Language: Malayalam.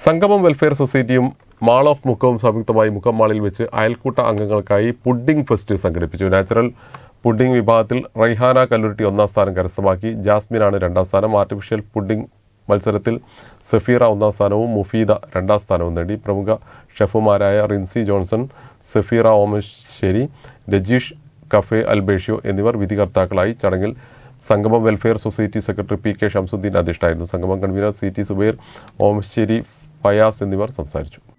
സംഗമം വെൽഫെയർ സൊസൈറ്റിയും മാൾ ഓഫ് മുക്കവും സംയുക്തമായി മുക്കം മാളിൽ വെച്ച് അയൽക്കൂട്ട അംഗങ്ങൾക്കായി പുഡിംഗ് ഫെസ്റ്റ് സംഘടിപ്പിച്ചു നാച്ചുറൽ പുഡിംഗ് വിഭാഗത്തിൽ റൈഹാന കല്ലുരുട്ടി ഒന്നാം സ്ഥാനം കരസ്ഥമാക്കി ജാസ്മിനാണ് രണ്ടാം സ്ഥാനം ആർട്ടിഫിഷ്യൽ പുഡിംഗ് മത്സരത്തിൽ സഫീറ ഒന്നാം സ്ഥാനവും മുഫീദ രണ്ടാം സ്ഥാനവും നേടി പ്രമുഖ ഷെഫുമാരായ റിൻസി ജോൺസൺ സഫീറ ഓമശ്ശേരി രജീഷ് കഫേ അൽബേഷ്യോ എന്നിവർ വിധികർത്താക്കളായി ചടങ്ങിൽ Sangamam welfare society secretary P K Shamsuddin അധ്യക്ഷനായിരുന്നു Sangamam convener C T Subair Omassery Fayas എന്നിവർ സംസാരിച്ചു